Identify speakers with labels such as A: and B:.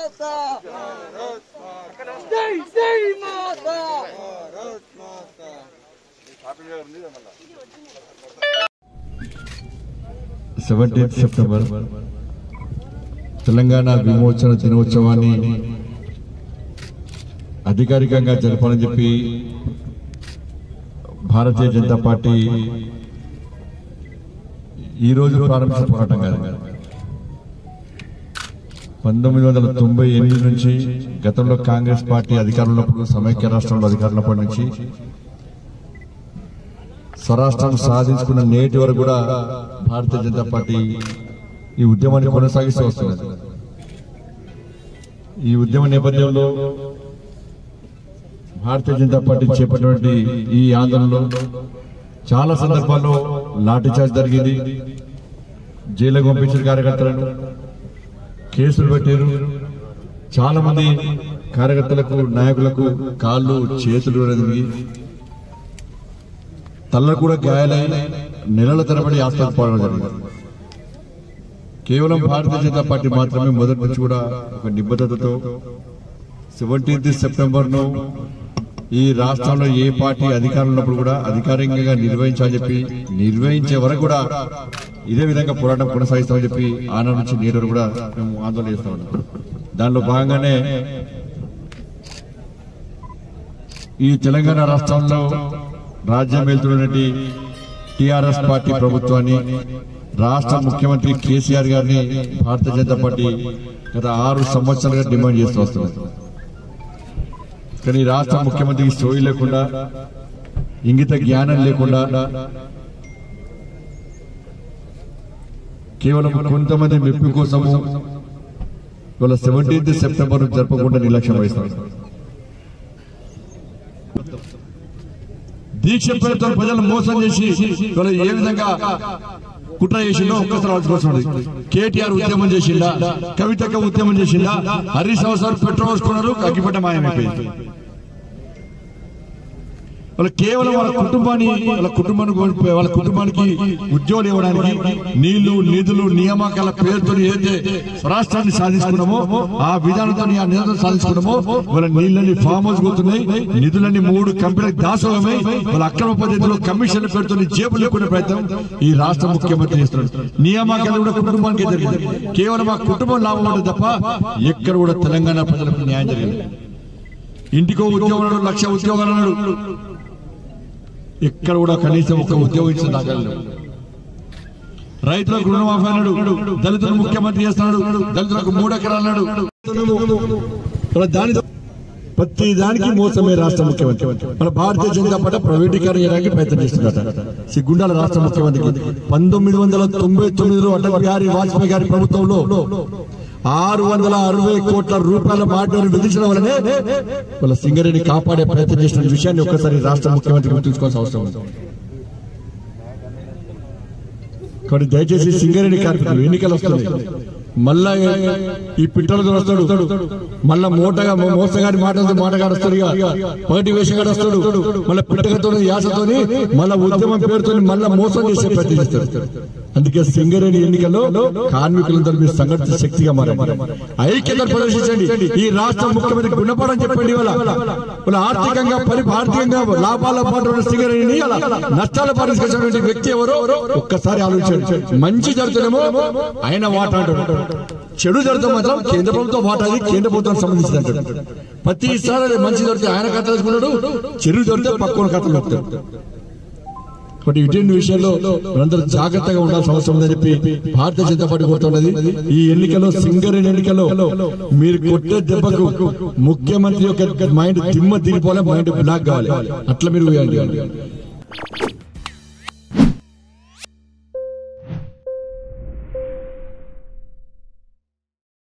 A: మాతా జై జై మాతా
B: seventeenth September Telangana విమోచన దినోత్సవాన్ని అధికారికంగా జరపాలని చెప్పి భారతీయ జనతా పార్టీ ఈ రోజు ప్రారంభించిన పోరాటం కాదు పంతొమ్మిది వందల తొంభై ఎనిమిది నుంచి గతంలో కాంగ్రెస్ పార్టీ అధికారంలో ఉన్నప్పుడు సమైక్య రాష్ట్రంలో అధికారంలో నుంచి స్వరాష్ట్రం సాధించుకున్న నేటి వరకు కూడా భారతీయ జనతా పార్టీ ఈ ఉద్యమాన్ని కొనసాగిస్తూ వస్తున్నది ఈ ఉద్యమ నేపథ్యంలో భారతీయ జనతా పార్టీ చేపట్టినటువంటి ఈ ఆందోళనలో చాలా సందర్భాల్లో లాఠీచార్జ్ జరిగింది జైలుకు పంపించిన కార్యకర్తలను కేసులు పెట్టారు చాలా మంది కార్యకర్తలకు నాయకులకు కాళ్ళు చేతులు ఎదిగి తల్ల కూడా గాయాలై నెలల తరబడి ఆసుపత్రి పోవడం జరిగింది కేవలం భారతీయ జనతా పార్టీ మాత్రమే మొదటి నుంచి కూడా ఒక నిబద్ధతతో సెవెంటీన్త్ సెప్టెంబర్ ను ఈ రాష్ట్రంలో ఏ పార్టీ అధికారంలో ఉన్నప్పుడు కూడా అధికారికంగా నిర్వహించాలని చెప్పి నిర్వహించే వరకు కూడా ఇదే విధంగా పోరాటం కొనసాగిస్తామని చెప్పి ఆనాడు నుంచి నేడు వరకు కూడా మేము ఆందోళన చేస్తా ఉన్నాం దానిలో భాగంగానే ఈ తెలంగాణ రాష్ట్రంలో రాజ్యం వెళ్తున్నటువంటి టిఆర్ఎస్ పార్టీ ప్రభుత్వాన్ని రాష్ట్ర ముఖ్యమంత్రి కేసీఆర్ గారిని భారతీయ జనతా పార్టీ గత ఆరు సంవత్సరాలుగా డిమాండ్ చేస్తూ వస్తున్నారు కానీ ఈ రాష్ట్ర ముఖ్యమంత్రికి సోయి లేకుండా ఇంగిత జ్ఞానం లేకుండా కేవలం కొంతమంది మెప్పు కోసము ఇవాళ సెవెంటీన్త్ సెప్టెంబర్ జరపకుండా నిర్లక్ష్యం వహిస్తారు దీక్ష పేరుతో ప్రజలను మోసం చేసి ఇవాళ ఏ విధంగా కుట్ర చేసిండో ఒక్కసారి ఆలోచించుకోండి కేటీఆర్ ఉద్యమం చేసిందా కవితక్క ఉద్యమం చేసిందా హరీష్ రావు సార్ పెట్రోల్ పోసుకున్నారు అగ్గిపెట్ట మాయమైపోయింది వాళ్ళ కేవలం వాళ్ళ కుటుంబాన్ని వాళ్ళ కుటుంబానికి కోల్పోయి- వాళ్ళ కుటుంబానికి ఉద్యోగాలు ఇవ్వడానికి నీళ్లు నిధులు నియామకాల పేరుతో ఏదైతే రాష్ట్రాన్ని సాధించుకున్నామో ఆ విధానంతో ఆ నిధులను సాధించుకున్నామో వాళ్ళ నీళ్ళని ఫామ్ హౌస్ పోతున్నాయి నిధులన్నీ మూడు కంపెనీలకు దాసోహమై వాళ్ళ అక్రమ పద్ధతిలో కమిషన్ల పేరుతో జేబు లేకునే ప్రయత్నం ఈ రాష్ట్ర ముఖ్యమంత్రి చేస్తున్నాడు నియామకాలు కూడా కుటుంబానికి జరిగింది కేవలం ఆ కుటుంబం లాభం ఉంటుంది తప్ప ఎక్కడ కూడా తెలంగాణ ప్రజలకు న్యాయం జరిగింది ఇంటికో ఉద్యోగం అన్నాడు, లక్ష ఉద్యోగాలు అన్నాడు ఎక్కడ కూడా కనీసం ఒక ఉద్యోగం ఇచ్చిన దాఖలు రైతులకు రుణమాఫీ అన్నాడు దళితులు ముఖ్యమంత్రి చేస్తున్నాడు దళితులకు మూడు ఎకరాలు అన్నాడు మరి దానితో ప్రతి దానికి మోసమే రాష్ట్ర ముఖ్యమంత్రి మన భారతీయ జనతా పార్టీ ప్రైవేటీకరణ చేయడానికి ప్రయత్నం చేస్తుందట సిగ్గుండాల రాష్ట్ర ముఖ్యమంత్రికి పంతొమ్మిది వందల తొంభై తొమ్మిదిలో అటల్ బిహారీ వాజ్పేయి గారి ప్రభుత్వంలో ఆరు వందల అరవై కోట్ల రూపాయల మాటను విధించడం వల్లనే వాళ్ళ సింగరేణి కాపాడే ప్రయత్నం చేసిన విషయాన్ని ఒక్కసారి రాష్ట్ర ముఖ్యమంత్రి గుర్తుంచుకోవాల్సిన అవసరం ఉంది కాబట్టి దయచేసి సింగరేణి కార్మికులు ఎన్నికలు వస్తున్నాయి మళ్ళా ఈ పిట్టలతో వస్తాడు మళ్ళా మూటగా మోసగాడి మాటలతో మాటగాడు వస్తాడు ఇక పగటి వేషగాడు వస్తాడు మళ్ళా పిట్టకతో యాసతోని మళ్ళా ఉద్యమం పేరుతో మళ్ళా మోసం చేసే ప్రయత్నం చేస్తాడు అందుకే సింగరేణి ఎన్నికల్లో కార్మికులందరూ మీరు సంఘటిత శక్తిగా మారండి ఐక్యత ప్రదర్శించండి ఈ రాష్ట్ర ముఖ్యమంత్రి గుణపడం చెప్పండి ఇవాళ వాళ్ళ ఆర్థికంగా పరి ఆర్థికంగా లాభాల పాటు ఉన్న సింగరేణిని అలా నష్టాల పాటు తీసుకొచ్చినటువంటి వ్యక్తి ఎవరో ఒక్కసారి ఆలోచించండి మంచి జరుగుతుందేమో ఆయన వాటా అంటాడు చెడు జరుగుతూ మాత్రం కేంద్ర ప్రభుత్వం వాటా అది కేంద్ర ప్రభుత్వానికి సంబంధించింది అంటాడు ప్రతిసారి అది మంచి జరిగితే ఆయన కథ వేసుకున్నాడు చెడు జరిగితే పక్కన కథలు చెప్తాడు కాబట్టి ఇటువంటి విషయంలో మనందరూ జాగ్రత్తగా ఉండాల్సిన అవసరం ఉందని చెప్పి భారతీయ జనతా పార్టీ కోరుతున్నది ఈ ఎన్నికలో సింగరేణి ఎన్నికలో మీరు కొట్టే దెబ్బకు ముఖ్యమంత్రి యొక్క మైండ్ దిమ్మ తిరిగిపోలే మైండ్ బ్లాక్ కావాలి అట్లా మీరు వేయండి